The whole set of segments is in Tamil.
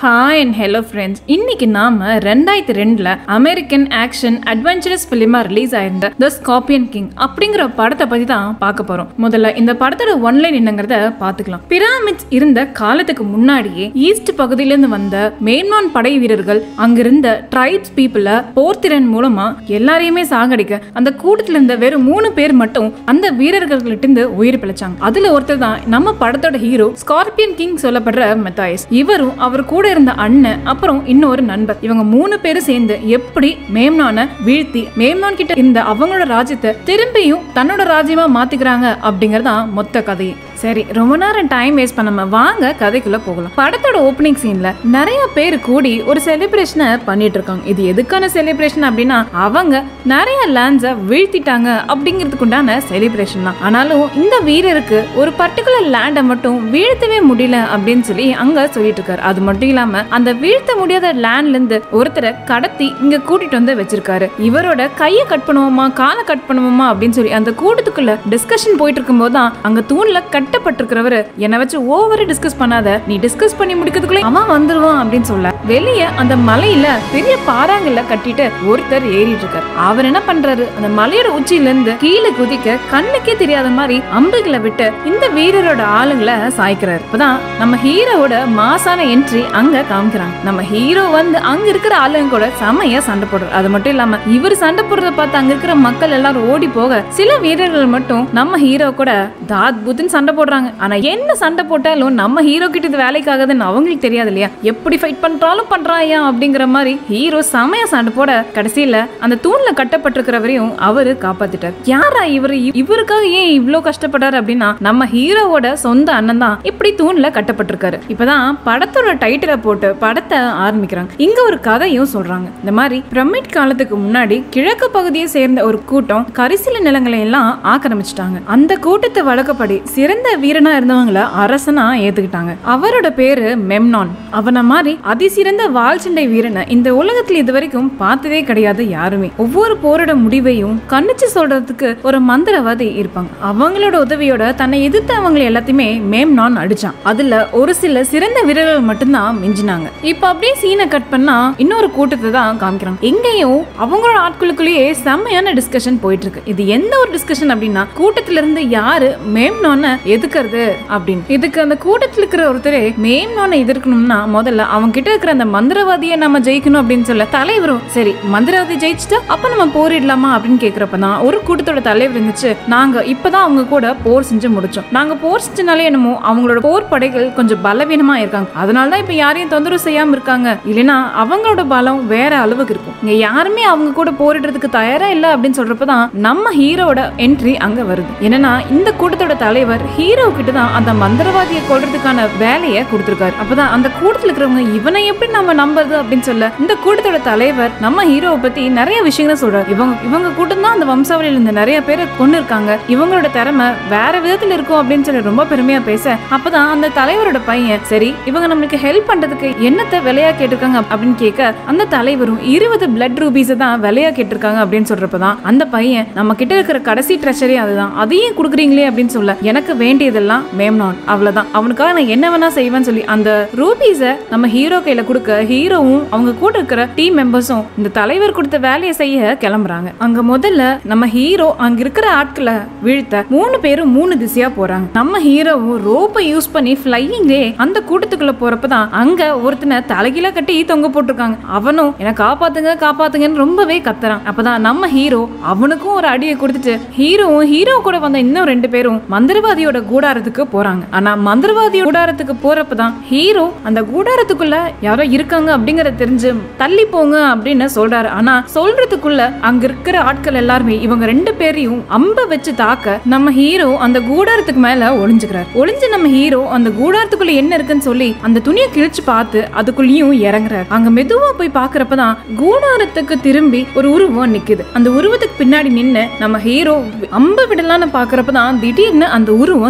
ஹாய் அண்ட் ஹலோ ஃப்ரெண்ட்ஸ் இன்னைக்கு நாம ரெண்டாயிரத்தி ரெண்டுல அமெரிக்கன் ஆக்ஷன் அட்வென்ச்சரஸ் பிலிமா ரிலீஸ் ஆயிருந்த த ஸ்கார்பியன் கிங் அப்படிங்கிற படத்தை பத்தி தான் பார்க்க போறோம் முதல்ல இந்த படத்தோட ஒன்லைன் என்னங்கிறத பார்த்துக்கலாம் பிராமிட்ஸ் இருந்த காலத்துக்கு முன்னாடியே ஈஸ்ட் பகுதியிலிருந்து வந்த மேன்மான் படை வீரர்கள் அங்கிருந்த ட்ரைப்ஸ் பீப்புள போர்த்திறன் மூலமா எல்லாரையுமே சாகடிக்க அந்த கூட்டத்துல இருந்த வெறும் மூணு பேர் மட்டும் அந்த வீரர்கள்கிட்ட இருந்து உயிர் பிழைச்சாங்க அதுல ஒருத்தர் தான் நம்ம படத்தோட ஹீரோ ஸ்கார்பியன் கிங் சொல்லப்படுற மெத்தாயிஸ் இவரும் அவர் கூட இருந்த அண்ணன் அப்புறம் இன்னொரு நண்பர் இவங்க மூணு பேரும் சேர்ந்து எப்படி மேம்னான வீழ்த்தி மேம்னான் கிட்ட இருந்த அவங்களோட ராஜ்யத்தை திரும்பியும் தன்னோட ராஜ்யமா மாத்திக்கிறாங்க அப்படிங்கறதான் மொத்த கதையே சரி ரொம்ப நேரம் டைம் வேஸ்ட் பண்ணாம வாங்க கதைக்குள்ள போகலாம் படத்தோட ஓப்பனிங் சீன்ல நிறைய பேர் கூடி ஒரு செலிப்ரேஷனை பண்ணிட்டு இருக்காங்க இது எதுக்கான செலிப்ரேஷன் அப்படின்னா அவங்க நிறைய லேண்ட்ஸை வீழ்த்திட்டாங்க அப்படிங்கிறதுக்கு உண்டான செலிப்ரேஷன் தான் ஆனாலும் இந்த வீரருக்கு ஒரு பர்டிகுலர் லேண்டை மட்டும் வீழ்த்தவே முடியல அப்படின்னு சொல்லி அங்க சொல்லிட்டு இருக்காரு அது மட்டும் இல்லாம அந்த வீழ்த்த முடியாத லேண்ட்ல இருந்து ஒருத்தரை கடத்தி இங்க கூட்டிட்டு வந்து வச்சிருக்காரு இவரோட கையை கட் பண்ணுவோமா காலை கட் பண்ணுவோமா அப்படின்னு சொல்லி அந்த கூட்டத்துக்குள்ள டிஸ்கஷன் போயிட்டு இருக்கும்போது தான் அங்க தூண்ல கட்டப்பட்டிருக்கிறவரு என்னை வச்சு ஓவரா டிஸ்கஸ் பண்ணாத நீ டிஸ்கஸ் பண்ணி முடிக்கிறதுக்குள்ள அவன் வந்துருவான் அப்படின்னு சொல்ல வெளிய அந்த மலையில பெரிய பாறாங்கல்ல கட்டிட்டு ஒருத்தர் ஏறிட்டு இருக்காரு அவர் என்ன பண்றாரு அந்த மலையோட உச்சியில இருந்து கீழே குதிக்க கண்ணுக்கே தெரியாத மாதிரி அம்புகளை விட்டு இந்த வீரரோட ஆளுங்களை சாய்க்கிறாரு இப்பதான் நம்ம ஹீரோவோட மாசான என்ட்ரி அங்க காமிக்கிறாங்க நம்ம ஹீரோ வந்து அங்க இருக்கிற ஆளுங்க கூட செமையா சண்டை போடுறாரு அது மட்டும் இல்லாம இவர் சண்டை போடுறத பார்த்து அங்க இருக்கிற மக்கள் எல்லாரும் ஓடி போக சில வீரர்கள் மட்டும் நம்ம ஹீரோ கூட தாத் புத்துன்னு சண்டை போடுறாங்க ஆனா என்ன சண்டை போட்டாலும் நம்ம ஹீரோ கிட்ட இது வேலைக்கு ஆகுதுன்னு அவங்களுக்கு தெரியாது இல்லையா எப்படி ஃபைட் பண்றாலும் பண்றாயா அப்படிங்கிற மாதிரி ஹீரோ செமையா சண்டை போட கடைசியில அந்த தூண்ல கட்டப்பட்டிருக்கிறவரையும் அவரு காப்பாத்திட்டார் யாரா இவரு இ- இவருக்காக ஏன் இவ்ளோ கஷ்டப்பட்டாரு அப்படின்னா நம்ம ஹீரோவோட சொந்த அண்ணன் தான் இப்படி தூண்ல கட்டப்பட்டிருக்காரு இப்பதான் படத்தோட டைட்டிலை போட்டு படத்தை ஆரம்பிக்கிறாங்க இங்க ஒரு கதையும் சொல்றாங்க இந்த மாதிரி பிரமிட் காலத்துக்கு முன்னாடி கிழக்கு பகுதியை சேர்ந்த ஒரு கூட்டம் கரிசில நிலங்களை எல்லாம் ஆக்கிரமிச்சிட்டாங்க அந்த கூட்டத்தை வழக்கப்படி சிறந்த வீரனா இருந்தவங்கள அரசனா ஏத்துக்கிட்டாங்க அவரோட பேரு மெம்னான் அவன மாதிரி அதிசிறந்த வாள் சண்டை வீரனை இந்த உலகத்துல இது வரைக்கும் பார்த்ததே கிடையாது யாருமே ஒவ்வொரு போரோட முடிவையும் கணிச்சு சொல்றதுக்கு ஒரு மந்திரவாதி இருப்பாங்க அவங்களோட உதவியோட தன்னை எதிர்த்து அவங்க எல்லாத்தையுமே மேம்னான் அடிச்சான் அதுல ஒரு சில சிறந்த வீரர்கள் மட்டும்தான் மிஞ்சினாங்க இப்ப அப்படியே சீனை கட் பண்ணா இன்னொரு கூட்டத்தை தான் காமிக்கிறாங்க எங்கேயும் அவங்களோட ஆட்களுக்குள்ளேயே செம்மையான டிஸ்கஷன் போயிட்டு இருக்கு இது எந்த ஒரு டிஸ்கஷன் அப்படின்னா கூட்டத்துல இருந்து யாரு மேம்னான எதுக்குறது அப்படின்னு இதுக்கு அந்த கூட்டத்துல இருக்கிற ஒருத்தர் மேம்னான எதிர்க்கணும்னா முதல்ல அவங்க கிட்ட இருக்கிற அந்த மந்திரவாதியை நம்ம ஜெயிக்கணும் அப்படின்னு சொல்ல தலைவரும் சரி மந்திரவாதி ஜெயிச்சுட்டா அப்ப நம்ம போரிடலாமா அப்படின்னு கேக்குறப்ப தான் ஒரு கூட்டத்தோட தலைவர் இருந்துச்சு நாங்க இப்பதான் அவங்க கூட போர் செஞ்சு முடிச்சோம் நாங்க போர் செஞ்சனாலே என்னமோ அவங்களோட போர் படைகள் கொஞ்சம் பலவீனமா இருக்காங்க அதனால தான் இப்ப யாரையும் தொந்தரவு செய்யாம இருக்காங்க இல்லைன்னா அவங்களோட பலம் வேற அளவுக்கு இருக்கும் இங்க யாருமே அவங்க கூட போரிடுறதுக்கு தயாரா இல்ல அப்படின்னு சொல்றப்பதான் நம்ம ஹீரோட என்ட்ரி அங்க வருது என்னன்னா இந்த கூட்டத்தோட தலைவர் ஹீரோ கிட்ட தான் அந்த மந்திரவாதியை கொல்றதுக்கான வேலையை கொடுத்திருக்காரு அப்பதான் அந்த கூட்டத்துல இருக்கிறவங்க இவனை எப்படி நம்ம நம்புறது அப்படின்னு சொல்ல இந்த கூட்டத்தோட தலைவர் நம்ம ஹீரோவை பத்தி நிறைய விஷயங்களை சொல்றாரு இவங்க இவங்க கூட்டம் தான் அந்த வம்சாவளியில இருந்த நிறைய பேரை கொண்டு இருக்காங்க இவங்களோட திறமை வேற விதத்துல இருக்கும் அப்படின்னு சொல்லி ரொம்ப பெருமையா பேச அப்பதான் அந்த தலைவரோட பையன் சரி இவங்க நம்மளுக்கு ஹெல்ப் பண்றதுக்கு என்னத்தை விலையா கேட்டிருக்காங்க அப்படின்னு கேட்க அந்த தலைவரும் இருபது பிளட் ரூபீஸ் தான் விலையா கேட்டிருக்காங்க அப்படின்னு சொல்றப்பதான் அந்த பையன் நம்ம கிட்ட இருக்கிற கடைசி ட்ரெஷரே அதுதான் அதையும் கொடுக்குறீங்களே அப்படின்னு சொல்ல எனக்கு வேண்டியதெல்லாம் மேம்னான் அவ்வளவுதான் அவனுக்காக நான் என்ன வேணா செய்வேன்னு சொல்லி அந்த ரூபீஸை நம்ம ஹீரோ கையில கொடுக்க ஹீரோவும் அவங்க கூட இருக்கிற டீம் மெம்பர்ஸும் இந்த தலைவர் கொடுத்த வேலையை செய்ய கிளம்புறாங்க அங்க முதல்ல நம்ம ஹீரோ அங்க இருக்கிற ஆட்களை வீழ்த்த மூணு பேரும் மூணு திசையா போறாங்க நம்ம ஹீரோவும் ரோப்பை யூஸ் பண்ணி ஃபிளையிங்லே அந்த கூட்டத்துக்குள்ள போறப்பதான் அங்க ஒருத்தனை தலைகீழ கட்டி தொங்க போட்டிருக்காங்க அவனும் என்ன காப்பாத்துங்க காப்பாத்துங்கன்னு ரொம்பவே கத்துறான் அப்பதான் நம்ம ஹீரோ அவனுக்கும் ஒரு அடியை கொடுத்துட்டு ஹீரோவும் ஹீரோ கூட வந்த இன்னும் ரெண்டு பேரும் மந்திரவாதியோட கூடாரத்துக்கு போறாங்க ஆனா மந்திரவாதியோட கூடாரத்துக்கு போறப்பதான் ஹீரோ அந்த கூடாரத்துக்குள்ள யாரோ இருக்காங்க அப்படிங்கறத தெரிஞ்சு தள்ளி போங்க அப்படின்னு சொல்றாரு ஆனா சொல்றதுக்குள்ள அங்க இருக்கிற ஆட்கள் எல்லாருமே இவங்க ரெண்டு பேரையும் அம்ப வச்சு தாக்க நம்ம ஹீரோ அந்த கூடாரத்துக்கு மேல ஒளிஞ்சுக்கிறார் ஒளிஞ்சு நம்ம ஹீரோ அந்த கூடாரத்துக்குள்ள என்ன இருக்குன்னு சொல்லி அந்த துணியை கிழிச்சு பார்த்து அதுக்குள்ளேயும் இறங்குறாரு அங்க மெதுவா போய் பாக்குறப்பதான் கூடாரத்துக்கு திரும்பி ஒரு உருவம் நிக்குது அந்த உருவத்துக்கு பின்னாடி நின்னு நம்ம ஹீரோ அம்ப விடலாம்னு பாக்குறப்பதான் திடீர்னு அந்த உருவம்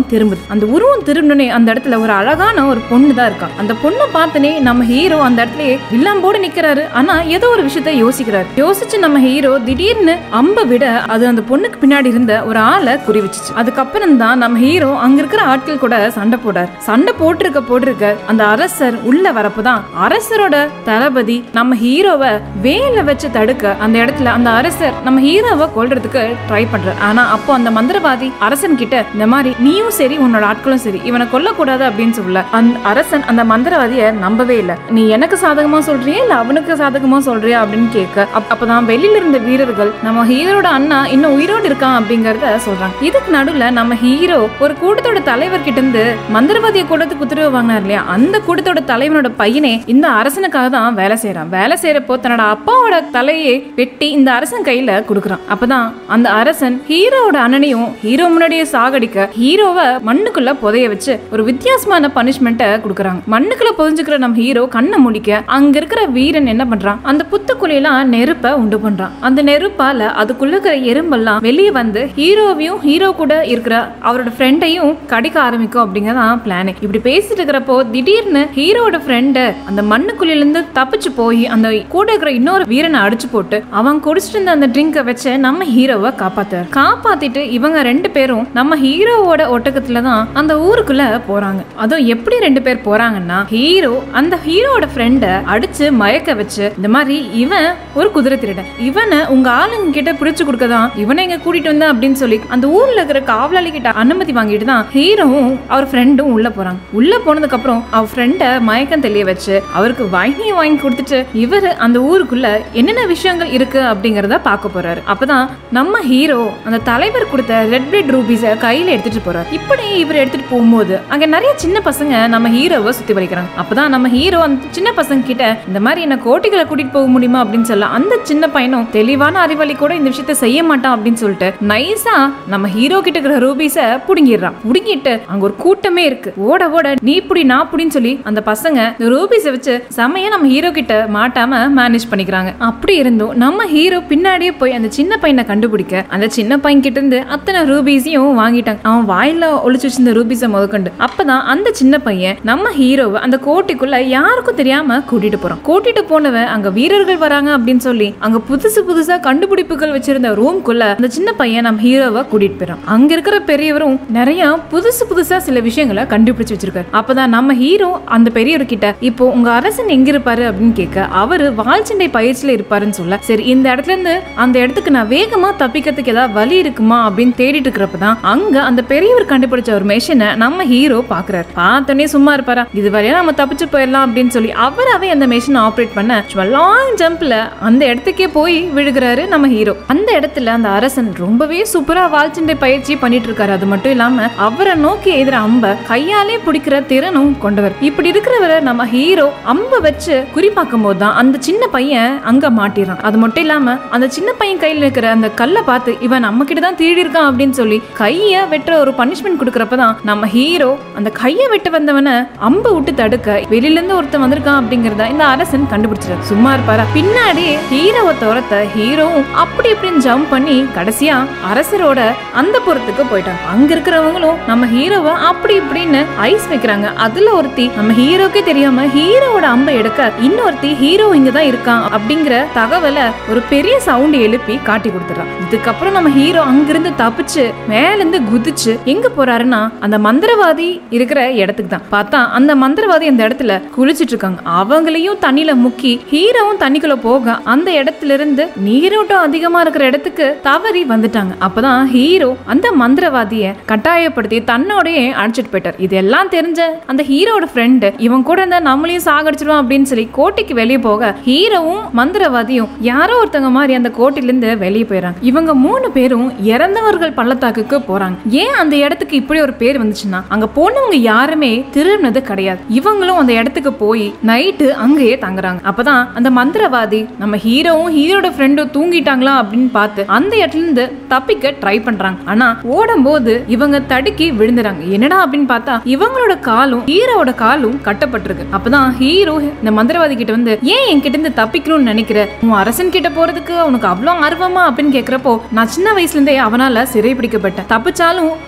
உருவம் திரும்புது அந்த உருவம் திரும்பினே அந்த இடத்துல ஒரு அழகான ஒரு பொண்ணு தான் இருக்கா அந்த பொண்ணை பார்த்தனே நம்ம ஹீரோ அந்த இடத்துலயே வில்லாம்போடு நிக்கிறாரு ஆனா ஏதோ ஒரு விஷயத்த யோசிக்கிறாரு யோசிச்சு நம்ம ஹீரோ திடீர்னு அம்ப விட அது அந்த பொண்ணுக்கு பின்னாடி இருந்த ஒரு ஆளை குறி வச்சுச்சு அதுக்கப்புறம் தான் நம்ம ஹீரோ அங்க இருக்கிற ஆட்கள் கூட சண்டை போடார் சண்டை போட்டிருக்க போட்டிருக்க அந்த அரசர் உள்ள வரப்பதான் அரசரோட தளபதி நம்ம ஹீரோவை வேலை வச்சு தடுக்க அந்த இடத்துல அந்த அரசர் நம்ம ஹீரோவை கொல்றதுக்கு ட்ரை பண்றாரு ஆனா அப்போ அந்த மந்திரவாதி அரசன் கிட்ட இந்த மாதிரி நீயும் சரி உன்னோட ஆட்களும் சரி இவனை கொல்லக்கூடாது அப்படின்னு சொல்ல அந்த அரசன் அந்த மந்திரவாதிய நம்பவே இல்லை நீ எனக்கு சாதகமா சொல்றியா இல்ல அவனுக்கு சாதகமா சொல்றியா அப்படின்னு கேட்க அப்- அப்பதான் வெளியில இருந்த வீரர்கள் நம்ம ஹீரோட அண்ணா இன்னும் உயிரோடு இருக்கான் அப்படிங்கறத சொல்றாங்க இதுக்கு நடுவுல நம்ம ஹீரோ ஒரு கூட்டத்தோட தலைவர் கிட்ட இருந்து மந்திரவாதிய கூட்டத்துக்கு உத்தரவு வாங்கினார் இல்லையா அந்த கூட்டத்தோட தலைவனோட பையனே இந்த அரசனுக்காக தான் வேலை செய்யறான் வேலை செய்யறப்போ தன்னோட அப்பாவோட தலையை வெட்டி இந்த அரசன் கையில கொடுக்குறான் அப்பதான் அந்த அரசன் ஹீரோவோட அண்ணனையும் ஹீரோ முன்னாடியே சாகடிக்க ஹீரோவை மண்ணுக்குள்ள புதைய வச்சு ஒரு வித்தியாசமான பனிஷ்மெண்ட்டை கொடுக்குறாங்க மண்ணுக்குள்ள புதைஞ்சுக்கிற நம்ம ஹீரோ கண்ணை முடிக்க அங்க இருக்கிற வீரன் என்ன பண்றான் அந்த புத்துக்குழியெல்லாம் நெருப்பை உண்டு பண்றான் அந்த நெருப்பால அதுக்குள்ள இருக்கிற எறும்பெல்லாம் வெளியே வந்து ஹீரோவையும் ஹீரோ கூட இருக்கிற அவரோட ஃப்ரெண்டையும் கடிக்க ஆரம்பிக்கும் அப்படிங்கறதான் பிளான் இப்படி பேசிட்டு இருக்கிறப்போ திடீர்னு ஹீரோட ஃப்ரெண்டு அந்த மண்ணுக்குழியில இருந்து தப்பிச்சு போய் அந்த கூட இருக்கிற இன்னொரு வீரனை அடிச்சு போட்டு அவன் குடிச்சிட்டு இருந்த அந்த ட்ரிங்கை வச்சு நம்ம ஹீரோவை காப்பாத்தாரு காப்பாத்திட்டு இவங்க ரெண்டு பேரும் நம்ம ஹீரோவோட ஒட்டகத்துல தான் அந்த ஊருக்குள்ள போறாங்க அதுவும் எப்படி ரெண்டு பேர் போறாங்கன்னா ஹீரோ அந்த ஹீரோவோட ஃப்ரெண்ட அடிச்சு மயக்க வச்சு இந்த மாதிரி இவன் ஒரு குதிரை திருடன் இவனை உங்க ஆளுங்க கிட்ட பிடிச்சு கொடுக்கதான் இவனை இங்க கூட்டிட்டு வந்தேன் அப்படின்னு சொல்லி அந்த ஊர்ல இருக்கிற காவலாளி கிட்ட அனுமதி வாங்கிட்டு தான் ஹீரோவும் அவர் ஃப்ரெண்டும் உள்ள போறாங்க உள்ள போனதுக்கு அப்புறம் அவர் ஃப்ரெண்ட மயக்கம் தெளிய வச்சு அவருக்கு வாங்கியும் வாங்கி கொடுத்துட்டு இவர் அந்த ஊருக்குள்ள என்னென்ன விஷயங்கள் இருக்கு அப்படிங்கறத பார்க்க போறாரு அப்பதான் நம்ம ஹீரோ அந்த தலைவர் கொடுத்த ரெட் பிளட் ரூபீஸ கையில எடுத்துட்டு போறாரு இப்படி இவர் எடுத்துட்டு போகும்போது அங்க நிறைய சின்ன பசங்க நம்ம ஹீரோவை சுத்தி வலிக்கிறாங்க அப்பதான் நம்ம ஹீரோ அந்த சின்ன பசங்க கிட்ட இந்த மாதிரி என்ன கோட்டைகளை கூட்டிட்டு போக முடியுமா அப்படின்னு சொல்ல அந்த சின்ன பையனும் தெளிவான அறிவாளி கூட இந்த விஷயத்த செய்ய மாட்டான் அப்படின்னு சொல்லிட்டு நைஸா நம்ம ஹீரோ கிட்ட இருக்கிற ரூபீஸ புடுங்கிடுறான் புடுங்கிட்டு அங்க ஒரு கூட்டமே இருக்கு ஓட ஓட நீ புடி நான் புடின்னு சொல்லி அந்த பசங்க இந்த ரூபீஸை வச்சு செமையா நம்ம ஹீரோ கிட்ட மாட்டாம மேனேஜ் பண்ணிக்கிறாங்க அப்படி இருந்தும் நம்ம ஹீரோ பின்னாடியே போய் அந்த சின்ன பையனை கண்டுபிடிக்க அந்த சின்ன பையன் கிட்ட இருந்து அத்தனை ரூபீஸையும் வாங்கிட்டாங்க அவன் வாயில ஒளிச்சு வச்சிருந்த ரூபீஸை முதற்கொண்டு அப்பதான் அந்த சின்ன பையன் நம்ம ஹீரோவை அந்த கோட்டைக்குள்ள யாருக்கும் தெரியாம கூட்டிட்டு போறான் கூட்டிட்டு போனவன் அங்க வீரர்கள் வராங்க அப்படின்னு சொல்லி அங்க புதுசு புதுசா கண்டுபிடிப்புகள் வச்சிருந்த ரூம்குள்ள அந்த சின்ன பையன் நம்ம ஹீரோவை கூட்டிட்டு போறான் அங்க இருக்கிற பெரியவரும் நிறைய புதுசு புதுசா சில விஷயங்களை கண்டுபிடிச்சு வச்சிருக்காரு அப்பதான் நம்ம ஹீரோ அந்த பெரியவர்கிட்ட இப்போ உங்க அரசன் எங்க இருப்பாரு அப்படின்னு கேட்க அவரு வால்சண்டை பயிற்சியில இருப்பாருன்னு சொல்ல சரி இந்த இடத்துல இருந்து அந்த இடத்துக்கு நான் வேகமா தப்பிக்கிறதுக்கு ஏதாவது வழி இருக்குமா அப்படின்னு தேடிட்டு இருக்கிறப்பதான் அங்க அந்த பெரியவர் கண்டுபிடிச்ச ஒரு மெஷினை நம்ம ஹீரோ பாக்குறாரு பார்த்தோன்னே சும்மா இருப்பாரா இது வரையா நம்ம தப்பிச்சு போயிடலாம் அப்படின்னு சொல்லி அவராவே அந்த மெஷினை ஆப்ரேட் பண்ண லாங் ஜம்ப்ல அந்த இடத்துக்கே போய் விழுகிறாரு நம்ம ஹீரோ அந்த இடத்துல அந்த அரசன் ரொம்பவே சூப்பரா வால்சண்டை பயிற்சி பண்ணிட்டு இருக்காரு அது மட்டும் இல்லாம அவரை நோக்கி எதிர அம்ப கையாலே பிடிக்கிற திறனும் கொண்டவர் இப்படி இருக்கிறவரை நம்ம ஹீரோ அம்ப வச்சு குறிப்பாக்கும் போது தான் அந்த சின்ன பையன் அங்க மாட்டிடுறான் அது மட்டும் இல்லாம அந்த சின்ன பையன் கையில இருக்கிற அந்த கல்லை பார்த்து இவன் நம்ம கிட்ட தான் திருடி இருக்கான் அப்படின்னு சொல்லி கைய வெட்டுற ஒரு பனிஷ்மெண்ட் கொடுக்கறப்பதான் நம்ம ஹீரோ அந்த கைய வெட்ட வந்தவனை அம்ப விட்டு தடுக்க வெளியில இருந்து ஒருத்தன் வந்திருக்கான் அப்படிங்கறத இந்த அரசன் கண்டுபிடிச்சிரு சும்மா இருப்பாரா பின்னாடி ஹீரோவை துரத்த ஹீரோவும் அப்படி இப்படின்னு ஜம்ப் பண்ணி கடைசியா அரசரோட அந்த புறத்துக்கு போயிட்டாங்க அங்க இருக்கிறவங்களும் நம்ம ஹீரோவை அப்படி இப்படின்னு ஐஸ் வைக்கிறாங்க அதுல ஒருத்தி நம்ம ஹீரோக்கே தெரியாம ஹீரோவோட அம்பை எடுக்க இன்னொருத்தி ஹீரோ இங்க தான் இருக்கான் அப்படிங்கிற தகவலை ஒரு பெரிய சவுண்ட் எழுப்பி காட்டி கொடுத்துறான் இதுக்கப்புறம் நம்ம ஹீரோ அங்கிருந்து தப்பிச்சு மேல இருந்து குதிச்சு எங்க போறாருன்னா அந்த மந்திரவாதி இருக்கிற இடத்துக்கு தான் பார்த்தா அந்த மந்திரவாதி அந்த இடத்துல குளிச்சிட்டு இருக்காங்க அவங்களையும் தண்ணியில முக்கி ஹீரோவும் தண்ணிக்குள்ள போக அந்த இடத்துல இருந்து நீரோட்டம் அதிகமா இருக்கிற இடத்துக்கு தவறி வந்துட்டாங்க அப்பதான் ஹீரோ அந்த மந்திரவாதிய கட்டாயப்படுத்தி தன்னோடயே அழைச்சிட்டு போயிட்டார் இதெல்லாம் தெரிஞ்ச அந்த ஹீரோட ஃப்ரெண்டு இவன் கூட இருந்தா நம்மளையும் சாகடிச்சிருவான் அப்படின்னு சொல்லி கோட்டைக்கு வெளியே போக ஹீரோவும் மந்திரவாதியும் யாரோ ஒருத்தவங்க மாதிரி அந்த கோட்டையில இருந்து வெளியே போயிடறாங்க இவங்க மூணு பேரும் இறந்தவர்கள் பள்ளத்தாக்குக்கு போறாங்க ஏன் அந்த இடத்துக்கு இப்படி ஒரு பேர் வந்துச்சுன்னா அங்க போனவங்க யாருமே திரும்பினது கிடையாது இவங்களும் அந்த இடத்துக்கு போய் நைட்டு அங்கேயே தங்குறாங்க அப்பதான் அந்த மந்திரவாதி நம்ம ஹீரோவும் ஹீரோட ஃப்ரெண்டும் தூங்கிட்டாங்களா அப்படின்னு பார்த்து அந்த இடத்துல இருந்து தப்பிக்க ட்ரை பண்றாங்க ஆனா ஓடும்போது இவங்க தடுக்கி விழுந்துறாங்க என்னடா அப்படின்னு பார்த்தா இவங்களோட காலும் ஹீரோவோட காலும் கட்டப்பட்டிருக்கு அப்பதான் ஹீரோ இந்த மந்திரவாதி கிட்ட வந்து ஏன் என்கிட்ட இருந்து தப்பிக்கணும்னு நினைக்கிற உன் அரசன் கிட்ட போறதுக்கு உனக்கு அவ்வளோ ஆர்வமா அப்படின்னு கேக்குறப்போ நான் சின்ன வயசுல இருந்தே அவனால சிறை பிடிக்கப்பட்டேன் தப்பிச்சாலும் வேற எங்க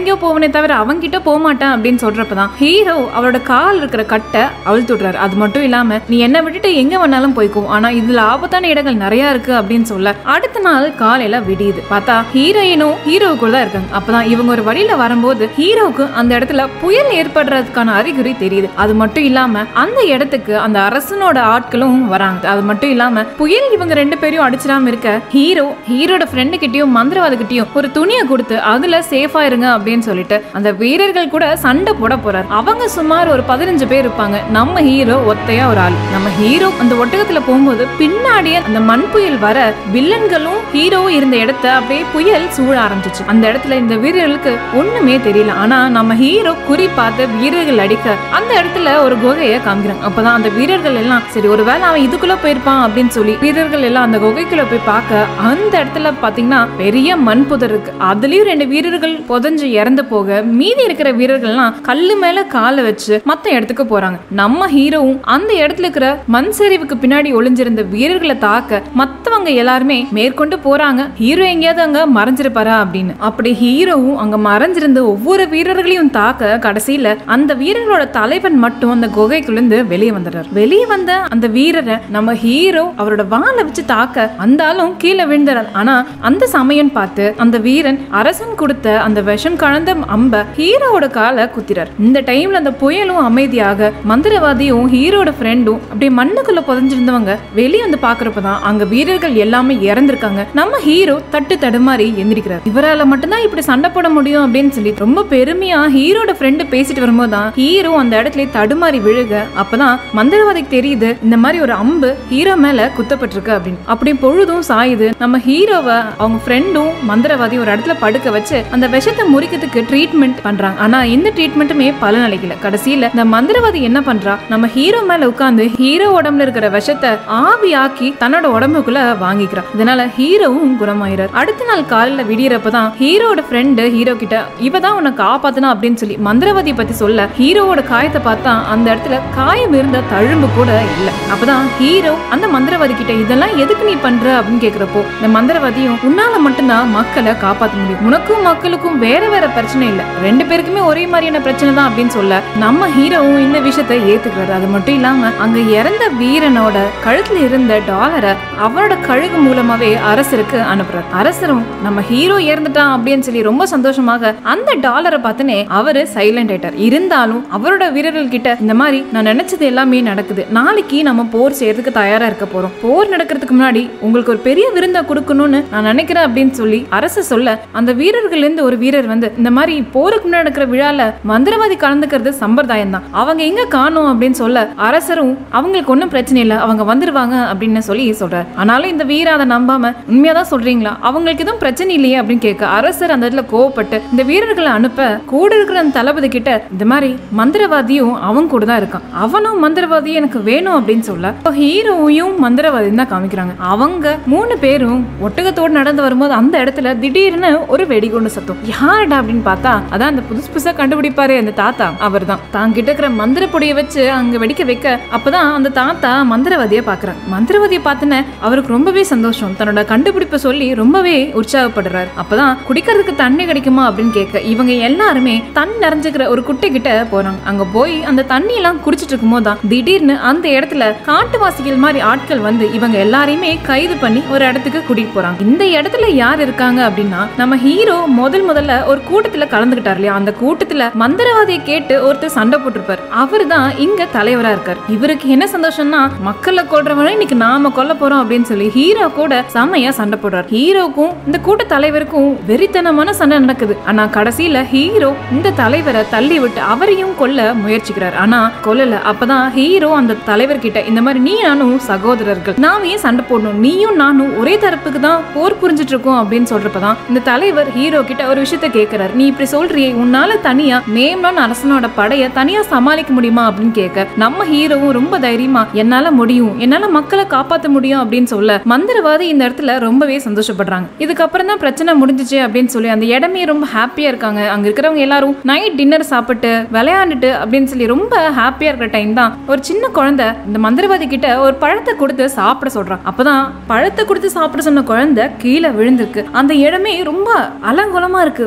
எங்கெங்கயோ போவனே தவிர அவங்கிட்ட போக மாட்டேன் அப்படின்னு சொல்றப்பதான் ஹீரோ அவரோட கால் இருக்கிற கட்டை அவிழ்த்து விடுறாரு அது மட்டும் இல்லாம நீ என்ன விட்டுட்டு எங்க வேணாலும் போய்க்கும் ஆனா இதுல ஆபத்தான இடங்கள் நிறைய இருக்கு அப்படின்னு சொல்ல அடுத்த நாள் காலையில விடியுது பார்த்தா ஹீரோயினும் ஹீரோவுக்குள்ள தான் இருக்காங்க அப்பதான் இவங்க ஒரு வழியில வரும்போது ஹீரோவுக்கு அந்த இடத்துல புயல் ஏற்படுறதுக்கான அறிகுறி தெரியுது அது மட்டும் இல்லாம அந்த இடத்துக்கு அந்த அரசனோட ஆட்களும் வராங்க அது மட்டும் இல்லாம புயல் இவங்க ரெண்டு பேரையும் அடிச்சிடாம இருக்க ஹீரோ ஹீரோட ஃப்ரெண்டு கிட்டயும் மந்திரவாத கிட்டயும் ஒரு துணியை கொடுத்து அதுல சேஃபா இருங்க அப்படின்னு சொல்லிட்டு அந்த வீரர்கள் கூட சண்டை போட போறாரு அவங்க சுமார் ஒரு பதினஞ்சு பேர் இருப்பாங்க நம்ம ஹீரோ ஒத்தையா ஒரு ஆள் நம்ம ஹீரோ அந்த ஒட்டகத்துல போகும்போது பின்னாடியே அந்த மண் புயல் வர வில்லன்களும் ஹீரோவும் இருந்த இடத்த அப்படியே புயல் சூழ ஆரம்பிச்சிச்சு அந்த இடத்துல இந்த வீரர்களுக்கு ஒண்ணுமே தெரியல ஆனா நம்ம ஹீரோ குறி பார்த்து வீரர்கள் அடிக்க அந்த இடத்துல ஒரு குகையை காமிக்கிறாங்க அப்பதான் அந்த வீரர்கள் எல்லாம் சரி ஒருவேளை அவன் இதுக்குள்ள போயிருப்பான் அப்படின்னு சொல்லி வீரர்கள் எல்லாம் அந்த குகைக்குள்ள போய் பார்க்க அந்த இடத்துல பாத்தீங்கன்னா பெரிய மண் புதர் இருக்கு அதுலயும் ரெண்டு வீரர்கள் புதஞ்சு இறந்து போக மீதி இருக்கிற வீரர்கள்லாம் கல்லு மேல காலை வச்சு மத்த இடத்துக்கு போறாங்க நம்ம ஹீரோவும் அந்த இடத்துல இருக்கிற மண் சரிவுக்கு பின்னாடி ஒளிஞ்சிருந்த வீரர்களை தாக்க மத்தவங்க எல்லாருமே மேற்கொண்டு போறாங்க ஹீரோ எங்கேயாவது அங்க மறைஞ்சிருப்பாரா அப்படின்னு அப்படி ஹீரோவும் அங்க மறைஞ்சிருந்த ஒவ்வொரு வீரர்களையும் தாக்க கடைசியில அந்த வீரர்களோட தலைவன் மட்டும் அந்த குகைக்குள்ளேருந்து வெளியே வந்துடுறாரு வெளியே வந்த அந்த வீரரை நம்ம ஹீரோ அவரோட வாளை வச்சு தாக்க அந்த ஆளும் கீழே விழுந்துறார் ஆனா அந்த சமயம் பார்த்து அந்த வீரன் அரசன் கொடுத்த அந்த விஷம் கலந்த அம்ப ஹீரோவோட காலை குத்திறார் இந்த டைம்ல அந்த புயலும் அமைதியாக மந்திரவாதியும் ஹீரோட ஃப்ரெண்டும் அப்படியே மண்ணுக்குள்ள புதைஞ்சிருந்தவங்க வெளியே வந்து பாக்குறப்பதான் அங்க வீரர்கள் எல்லாமே இறந்திருக்காங்க நம்ம ஹீரோ தட்டு தடுமாறி எந்திரிக்கிறார் இவரால மட்டும்தான் இப்படி சண்டை போட முடியும் அப்படின்னு சொல்லி ரொம்ப பெருமையா ஹீரோட ஃப்ரெண்டு பேசிட்டு வரும்போது தான் ஹீரோ அந்த இடத்துல தடுமாறி விழுக அப்பதான் மந்திரவாதிக்கு தெரியுது இந்த மாதிரி ஒரு அம்பு ஹீரோ மேல குத்தப்பட்டிருக்கு அப்படின்னு அப்படி பொழுதும் சாயுது நம்ம ஹீரோவை அவங்க ஃப்ரெண்டும் மந்திரவாதி ஒரு இடத்துல படுக்க வச்சு அந்த விஷத்தை முறிக்கிறதுக்கு ட்ரீட்மெண்ட் பண்றாங்க ஆனா எந்த ட்ரீட்மெண்ட்டுமே பலன் அளிக்கல கடைசியில இந்த மந்திரவாதி என்ன பண்றா நம்ம ஹீரோ மேல உட்கார்ந்து ஹீரோ உடம்புல இருக்கிற விஷத்தை ஆவியாக்கி தன்னோட உடம்புக்குள்ள வாங்கிக்கிறா இதனால ஹீரோவும் குணமாயிறார் அடுத்த நாள் காலையில விடியறப்பதான் ஹீரோட ஃப்ரெண்டு ஹீரோ கிட்ட இவ தான் உன்னை காப்பாத்தனா அப்படின்னு சொல்லி மந்திரவாதியை பத்தி சொல்ல ஹீரோவோட காயத்தை பார்த்தா அந்த இடத்துல காயம் இருந்த தழும்பு கூட இல்ல அப்பதான் ஹீரோ அந்த மந்திரவாதி கிட்ட இதெல்லாம் எதுக்கு நீ பண்ற அப்படின்னு கேக்குறப்போ இந்த மந்திரவாதியும் உன்னால மட்டும்தான் மக்களை காப்பாத்த முடியும் உனக்கும் மக்களுக்கும் வேற வேற பிரச்சனை இல்ல ரெண்டு பேருக்குமே ஒரே மாதிரியான பிரச்சனை தான் அப்படின்னு சொல்ல நம்ம ஹீரோவும் இந்த விஷயத்தை ஏத்துக்கிறாரு அது மட்டும் இல்லாம அங்க இறந்த வீரனோட கழுத்துல இருந்த டாலரை அவரோட கழுகு மூலமாவே அரசருக்கு அனுப்புறாரு அரசரும் நம்ம ஹீரோ இறந்துட்டான் அப்படின்னு சொல்லி ரொம்ப சந்தோஷமாக அந்த டாலரை பார்த்துனே அவரு சைலண்ட் ஆயிட்டார் இருந்தாலும் அவரோட வீரர்கள் கிட்ட இந்த மாதிரி நான் நினைச்சது எல்லாமே நடக்குது நாளைக்கு நம்ம போர் செய்யறதுக்கு தயாரா இருக்க போறோம் போர் நடக்கிறதுக்கு முன்னாடி உங்களுக்கு ஒரு பெரிய விருந்தை கொடுக்கணும்னு நான் நினைக்கிறேன் அப்படின்னு சொல்லி அரசு சொல்ல அந்த வீரர்கள் இருந்து ஒரு வீரர் வந்து இந்த மாதிரி போருக்கு முன்னாடி நடக்கிற விழால மந்திரவாதி கலந்துக்கிறது சம்பிரதாயம் தான் அவங்க எங்க காணோம் அப்படின்னு சொல்ல அரசரும் அவங்களுக்கு ஒன்றும் பிரச்சனை இல்லை அவங்க வந்துருவாங்க அப்படின்னு சொல்லி சொல்றாரு ஆனாலும் இந்த வீர அதை நம்பாம உண்மையா தான் சொல்றீங்களா அவங்களுக்கு எதுவும் பிரச்சனை இல்லையே அப்படின்னு கேட்க அரசர் அந்த இடத்துல கோவப்பட்டு இந்த வீரர்களை அனுப்ப கூட இருக்கிற அந்த தளபதி கிட்ட இந்த மாதிரி மந்திரவாதியும் அவன் கூட தான் இருக்கான் அவனும் மந்திரவாதியும் எனக்கு வேணும் அப்படின்னு சொல்ல இப்போ ஹீரோவையும் மந்திரவாதியும் தான் காமிக்கிறாங்க அவங்க மூணு பேரும் ஒட்டகத்தோடு நடந்து வரும்போது அந்த இடத்துல திடீர்னு ஒரு வெடிகுண்டு சத்தம் யாருடா அப்படின்னு பார்த்தா அதான் அந்த புதுசு புதுசா கண்டுபிடிப்பாரு அந்த தாத்தா அவர் தான் தான் கிட்ட இருக்கிற மந்திர பொடியை வச்சு அங்க வெடிக்க வைக்க அப்பதான் அந்த தாத்தா மந்திரவாதியை பாக்குறாங்க மந்திரவாதியை பார்த்தன அவருக்கு ரொம்பவே சந்தோஷம் தன்னோட கண்டுபிடிப்பை சொல்லி ரொம்பவே உற்சாகப்படுறாரு அப்பதான் குடிக்கிறதுக்கு தண்ணி கிடைக்குமா அப்படின்னு கேட்க இவங்க எல்லாருமே தண்ணி நிறைஞ்சுக்கிற ஒரு குட்டை கிட்ட போறாங்க அங்க போய் அந்த தண்ணி எல்லாம் குடிச்சிட்டு இருக்கும்போது தான் திடீர்னு அந்த இடத்துல காட்டுவாசிகள் மாதிரி ஆட்கள் வந்து இவங்க எல்லாரையுமே கைது பண்ணி ஒரு இடத்துக்கு கூட்டிட்டு போறாங்க இந்த இடத்துல யார் இருக்காங்க அப்படின்னா நம்ம ஹீரோ முதல் முதல்ல ஒரு கூட்டத்துல கலந்துகிட்டார் இல்லையா அந்த கூட்டத்துல மந்திரவாதியை கேட்டு ஒருத்தர் சண்டை போட்டிருப்பார் அவர் தான் இங்க தலைவரா இருக்கார் இவருக்கு என்ன சந்தோஷம்னா மக்களை கொல்றவனை இன்னைக்கு நாம கொல்ல போறோம் அப்படின்னு சொல்லி ஹீரோ கூட செமையா சண்டை போடுறார் ஹீரோக்கும் இந்த கூட்ட தலைவருக்கும் வெறித்தனமான சண்டை நடக்குது ஆனா கடைசியில ஹீரோ இந்த தலைவரை தள்ளி விட்டு அவரையும் கொல்ல முயற்சிக்கிறார் ஆனா கொல்லல அப்பதான் ஹீரோ அந்த தலைவர் கிட்ட இந்த மாதிரி நீ நானும் சகோதரர்கள் நாம ஏன் சண்டை போடணும் நீயும் நானும் ஒரே தரப்புக்கு தான் போர் புரிஞ்சிட்டு இருக்கோம் அப்படின்னு சொல்றப்பதான் இந்த தலைவர் ஹீரோ கிட்ட ஒரு விஷயத்த கேக்குறாரு நீ இப்படி சொல்றியே உன்னால தனியா மேம்லான் அரசனோட படைய தனியா சமாளிக்க முடியுமா அப்படின்னு கேட்க நம்ம ஹீரோவும் ரொம்ப தைரியமா என்னால முடியும் என்னால மக்களை காப்பாத்த முடியும் அப்படின்னு சொல்ல மந்திரவாதி இந்த இடத்துல ரொம்பவே சந்தோஷப்படுறாங்க இதுக்கப்புறம் தான் பிரச்சனை முடிஞ்சிச்சு அப்படின்னு சொல்லி அந்த இடமே ரொம்ப ஹாப்பியா இருக்காங்க அங்க இருக்கிறவங்க எல்லாரும் நைட் டின்னர் சாப்பிட்டு விளையாண்டுட்டு அப்படின்னு சொல்லி ரொம்ப ஹாப்பியா இருக்கிற டைம் தான் ஒரு சின்ன குழந்தை இந்த மந்திரவாதி கிட்ட ஒரு பழத்தை கொடுத்து சாப்பிட சொல்றான் அப்பதான் பழத்தை கொடுத்து சாப்பிட சொன்ன குழந்தை கீழே விழுந்திருக்கு அந்த இடமே ரொம்ப அலங்கோலமா இருக்கு ஒவ்வொருத்தரும்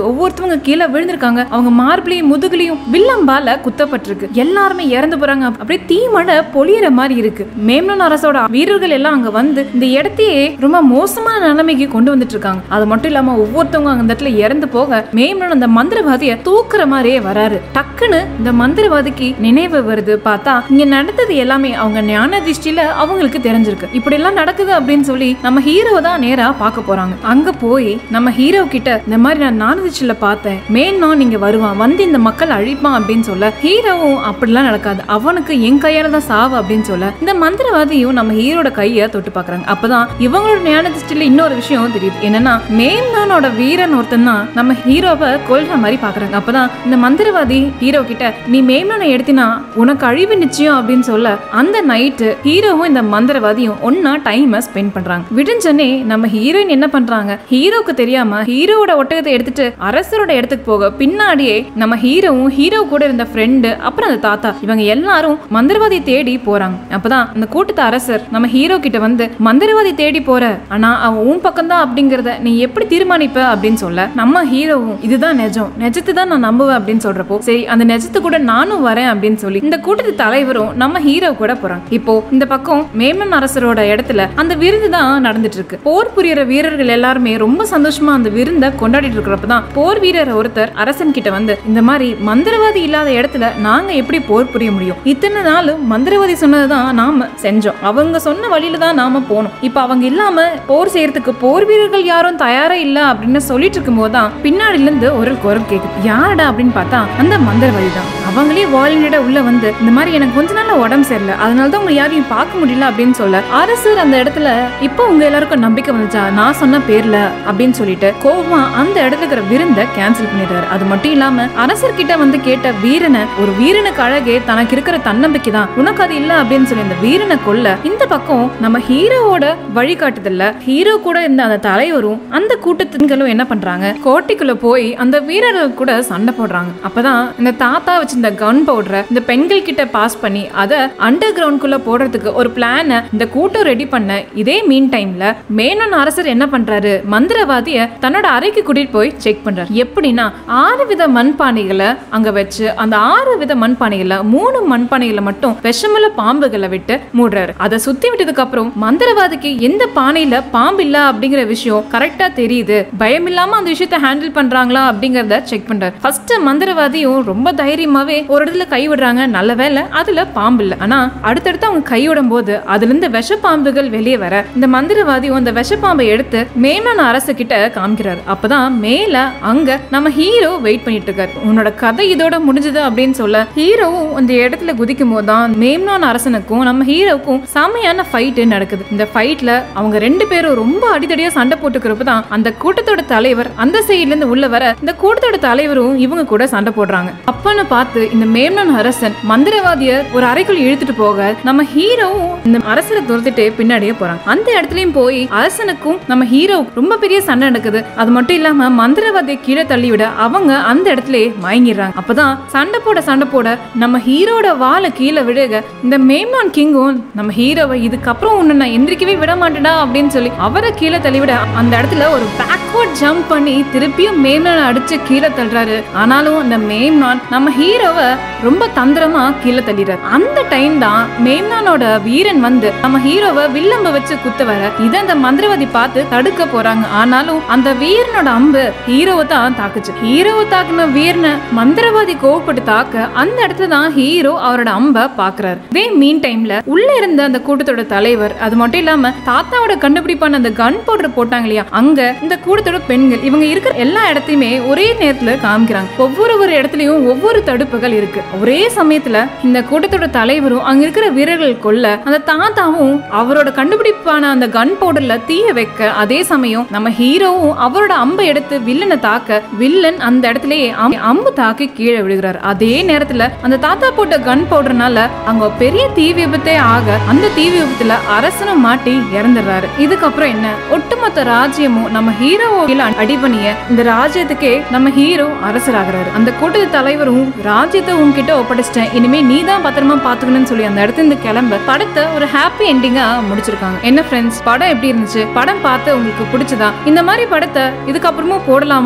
மத்தவங்க கீழே விழுந்திருக்காங்க அவங்க மார்பிளையும் முதுகுலையும் வில்லம்பால குத்தப்பட்டிருக்கு எல்லாருமே இறந்து போறாங்க அப்படியே தீமழை பொழியிற மாதிரி இருக்கு மேம்னன் அரசோட வீரர்கள் எல்லாம் அங்க வந்து இந்த இடத்தையே ரொம்ப மோசமான நிலைமைக்கு கொண்டு வந்துட்டு இருக்காங்க அது மட்டும் இல்லாம ஒவ்வொருத்தவங்க அந்த இடத்துல இறந்து போக மேம்னன் அந்த மந்திரவாதிய தூக்குற மாதிரியே வராரு டக்குன்னு இந்த மந்திரவாதிக்கு நினைவு வருது பார்த்தா இங்க நடந்தது எல்லாமே அவங்க ஞான திருஷ்டியில அவங்களுக்கு தெரிஞ்சிருக்கு இப்படி எல்லாம் நடக்குது அப்படின்னு சொல்லி நம்ம ஹீரோ தான் நேரா பார்க்க போறாங்க அங்க போய் நம்ம ஹீரோ கிட்ட இந்த மாதிரி நான் ஞான திருஷ்டியில பார்த்தேன் மேன்னா நீங்க வருவான் வந்து இந்த மக்கள் அழிப்பான் அப்படின்னு சொல்ல ஹீரோவும் அப்படிலாம் நடக்காது அவனுக்கு என் கையால தான் சாவு அப்படின்னு சொல்ல இந்த மந்திரவாதியும் நம்ம ஹீரோட கைய தொட்டு பாக்குறாங்க அப்பதான் இவங்களோட ஞான திருஷ்டியில இன்னொரு விஷயம் தெரியுது என்னன்னா மேம்னானோட வீரன் ஒருத்தன் தான் நம்ம ஹீரோவை கொல்ற மாதிரி பாக்குறாங்க அப்பதான் இந்த மந்திரவாதி ஹீரோ கிட்ட நீ மேம்னானை எடுத்தினா உனக்கு அழிவு நிச்சயம் அப்படின்னு சொல்ல அந்த நைட்டு ஹீரோவும் இந்த மந்திரவாதியும் ஒன்னா டைம் ஸ்பெண்ட் பண்றாங்க விடிஞ்சனே நம்ம ஹீரோயின் என்ன பண்றாங்க ஹீரோக்கு தெரியாம ஹீரோவோட ஒட்டகத்தை எடுத்துட்டு அரசரோட இடத்துக்கு போக பின்னாடியே நம்ம ஹீரோவும் ஹீரோ கூட இருந்த ஃப்ரெண்டு அப்புறம் அந்த தாத்தா இவங்க எல்லாரும் மந்திரவாதியை தேடி போறாங்க அப்பதான் அந்த கூட்டத்து அரசர் நம்ம ஹீரோ கிட்ட வந்து மந்திரவாதி தேடி போற ஆனா அவன் உன் பக்கம் தான் அப்படிங்கறத நீ எப்படி தீர்மானிப்ப அப்படின்னு சொல்ல நம்ம ஹீரோவும் இதுதான் நிஜம் நிஜத்தை தான் நான் நம்புவேன் அப்படின்னு சொல்றப்போ சரி அந்த நிஜத்து கூட நானும் வரேன் அப்படின்னு சொல்லி இந்த கூட்டத்து தலைவரும் நம்ம ஹீரோ கூட போறாங்க இப்போ இந்த பக்கம் மேமன் அரசரோட இடத்துல அந்த விருது தான் நடந்துட்டு இருக்கு போர் புரியற வீரர்கள் எல்லாருமே ரொம்ப சந்தோஷமா அந்த விருந்தை கொண்டாடிட்டு இருக்கிறப்ப தான் போர் வீரர் ஒருத்தர் அரசன் கிட்ட வந்து இந்த மாதிரி மந்திரவாதி இல்லாத இடத்துல நாங்க எப்படி போர் புரிய முடியும் இத்தனை நாளும் மந்திரவாதி சொன்னதுதான் நாம செஞ்சோம் அவங்க சொன்ன வழியில தான் நாம போனோம் இப்ப அவங்க இல்லாம போர் செய்யறதுக்கு போர் வீரர்கள் யாரும் தயாரா இல்ல அப்படின்னு சொல்லிட்டு இருக்கும் போதுதான் பின்னாடில இருந்து ஒரு குரல் கேக்குது யாரடா அப்படின்னு பார்த்தா அந்த மந்திரவாதி தான் அவங்களே வாலினிட உள்ள வந்து இந்த மாதிரி எனக்கு கொஞ்ச நாள் உடம்பு சரியில்லை அதனால தான் உங்க யாரையும் பார்க்க முடியல அப்படின்னு சொல்ல அரசர் அந்த இடத்துல இப்போ உங்க எல்லாருக்கும் நம்பிக்கை வந்துச்சா நான் சொன்ன பேர்ல அப்படின்னு சொல்லிட்டு கோவமா அந்த இடத்துல இருக்கிற விருந்தை கேன்சல் பண்ணிடுறாரு அது மட்டும் இல்லாம அரசர் கிட்ட வந்து கேட்ட வீரனை ஒரு வீரனுக்கு அழகே தனக்கு இருக்கிற தன்னம்பிக்கை தான் உனக்கு அது இல்ல அப்படின்னு சொல்லி அந்த வீரனை கொல்ல இந்த பக்கம் நம்ம ஹீரோவோட வழிகாட்டுதல்ல ஹீரோ கூட இருந்த அந்த தலைவரும் அந்த கூட்டத்தின்களும் என்ன பண்றாங்க கோட்டைக்குள்ள போய் அந்த வீரர்கள் கூட சண்டை போடுறாங்க அப்பதான் இந்த தாத்தா வச்சிருந்த கன் பவுடரை இந்த பெண்கள் கிட்ட பாஸ் பண்ணி அதை அண்டர் கிரவுண்ட்குள்ள போடுறதுக்கு ஒரு பிளானை இந்த கூட்டம் ரெடி பண்ண இதே மீன் டைம்ல மேனன் அரசர் என்ன பண்றாரு மந்திரவாதிய தன்னோட அறைக்கு கூட்டிட்டு போய் செக் பண்றாரு எப்படின்னா ஆறு வித மண்பானைகளை அங்க வச்சு அந்த ஆறு வித மண்பானைகள்ல மூணு மண்பானைகளை மட்டும் விஷமுள்ள பாம்புகளை விட்டு மூடுறாரு அதை சுத்தி விட்டதுக்கு அப்புறம் மந்திரவாதிக்கு எந்த பானையில பாம்பு இல்ல அப்படிங்கிற விஷயம் கரெக்டா தெரியுது பயம் இல்லாம அந்த விஷயத்த ஹேண்டில் பண்றாங்களா அப்படிங்கறத செக் பண்றாரு ஃபர்ஸ்ட் மந்திரவாதியும் ரொம்ப தைரியமாவே ஒரு இடத்துல கை விடுறாங்க நல்ல வேலை அதுல பாம்பு இல்ல ஆனா அடுத்தடுத்து அவங்க கை விடும் போது அதுல இருந்து விஷ பாம்புகள் வெளியே வர இந்த மந்திரவாதியும் அந்த விஷப்பாம்பை எடுத்து மேமான அரசு கிட்ட காமிக்கிறாரு அப்பதான் மேல அங்க நம்ம ஹீரோ வெயிட் பண்ணிட்டு இருக்காரு உன்னோட கதை இதோட முடிஞ்சது அப்படின்னு சொல்ல ஹீரோவும் அந்த இடத்துல குதிக்கும் போது தான் மேம்னான் அரசனுக்கும் நம்ம ஹீரோவுக்கும் செமையான ஃபைட் நடக்குது இந்த ஃபைட்ல அவங்க ரெண்டு பேரும் ரொம்ப அடிதடியா சண்டை போட்டுக்கிறப்ப தான் அந்த கூட்டத்தோட தலைவர் அந்த சைடுல இருந்து உள்ள வர இந்த கூட்டத்தோட தலைவரும் இவங்க கூட சண்டை போடுறாங்க அப்பன்னு பார்த்து இந்த மேம்னான் அரசன் மந்திரவாதிய ஒரு அறைக்குள் இழுத்துட்டு போக நம்ம ஹீரோவும் இந்த அரசரை துரத்திட்டு பின்னாடியே போறாங்க அந்த இடத்துலயும் போய் அரசனுக்கும் நம்ம ஹீரோ ரொம்ப பெரிய சண்டை நடக்குது அது மட்டும் இல்லாம மந்திரவாதியை கீழே தள்ளி விட அவங்க அந்த இடத்துல மயங்கிடுறாங்க அப்பதான் சண்டை போட சண்டை போட நம்ம ஹீரோட வாழை கீழே விழுக இந்த மேம்னான் கிங்கும் நம்ம ஹீரோவை இதுக்கப்புறம் உன்னை நான் எந்திரிக்கவே விட மாட்டேடா அப்படின்னு சொல்லி அவரை கீழே தள்ளிவிட அந்த இடத்துல ஒரு பேக்வர்ட் ஜம்ப் பண்ணி திருப்பியும் மேம்னான் அடிச்சு கீழே தள்ளுறாரு ஆனாலும் அந்த மேம்னான் நம்ம ஹீரோவை ரொம்ப தந்திரமா கீழே தள்ளிடுறாரு அந்த டைம் தான் மேம்னானோட வீரன் வந்து நம்ம ஹீரோவை வில்லம்ப வச்சு குத்த வர இதை அந்த மந்திரவாதி பார்த்து தடுக்க போறாங்க ஆனாலும் அந்த வீரனோட அம்பு ஹீரோவை தான் தாக்குச்சு ஹீரோவை தாக்குன வீரனை மந்திரவாதி கோவப்பட்டு தாக்க அந்த இடத்துல தான் ஹீரோ அவரோட அம்பை பாக்குறாரு இதே மீன் டைம்ல உள்ள இருந்த அந்த கூட்டத்தோட தலைவர் அது மட்டும் இல்லாம தாத்தாவோட கண்டுபிடிப்பான அந்த கன் பவுடர் போட்டாங்க இல்லையா அங்க இந்த கூட்டத்தோட பெண்கள் இவங்க இருக்கிற எல்லா இடத்தையுமே ஒரே நேரத்துல காமிக்கிறாங்க ஒவ்வொரு ஒரு இடத்துலயும் ஒவ்வொரு தடுப்புகள் இருக்கு ஒரே சமயத்துல இந்த கூட்டத்தோட தலைவரும் அங்க இருக்கிற வீரர்கள் கொல்ல அந்த தாத்தாவும் அவரோட கண்டுபிடிப்பான அந்த கன் பவுடர்ல தீய வைக்க அதே சமயம் நம்ம ஹீரோவும் அவரோட அம்பை எடுத்து வில்லனை தாக்க வில்லன் அந்த இடத்துலயே அம்- அம்பு தாக்கி கீழே விழுகிறார் அதே நேரத்துல அந்த தாத்தா போட்ட கன் பவுடர்னால அங்க பெரிய தீ விபத்தே ஆக அந்த தீ விபத்துல அரசனும் மாட்டி இறந்துடுறாரு இதுக்கப்புறம் என்ன ஒட்டுமொத்த ராஜ்யமும் நம்ம ஹீரோவோ கீழே அடிபணிய இந்த ராஜ்யத்துக்கே நம்ம ஹீரோ அரசராகிறாரு அந்த கூட்டத்து தலைவரும் ராஜ்யத்தை உன்கிட்ட ஒப்படைச்சிட்டேன் இனிமே நீ தான் பத்திரமா பாத்துக்கணும்னு சொல்லி அந்த இடத்துல இருந்து கிளம்ப படத்தை ஒரு ஹாப்பி எண்டிங்கா முடிச்சிருக்காங்க என்ன ஃப்ரெண்ட்ஸ் படம் எப்படி இருந்துச்சு படம் பார்த்து உங்களுக்கு பிடிச்சதா இந்த மாதிரி படத்தை இதுக்கப்புறமும் போடலாமா அப்படிங்கிற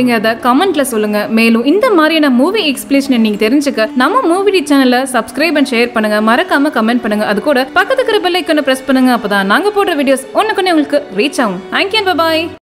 அப்படிங்கறத கமெண்ட்ல சொல்லுங்க மேலும் இந்த மாதிரியான மூவி எக்ஸ்பிளேஷன் நீங்க தெரிஞ்சுக்க நம்ம மூவி சேனலை சப்ஸ்கிரைப் அண்ட் ஷேர் பண்ணுங்க மறக்காம கமெண்ட் பண்ணுங்க அது கூட பக்கத்துக்கு இருக்கிற பெல் ஐக்கனை பிரஸ் பண்ணுங்க அப்பதான் நாங்க போடுற வீடியோஸ் ஒன்னுக்குன்னு உங்களுக்கு ரீச் ஆகும் தேங்க்யூ பாய்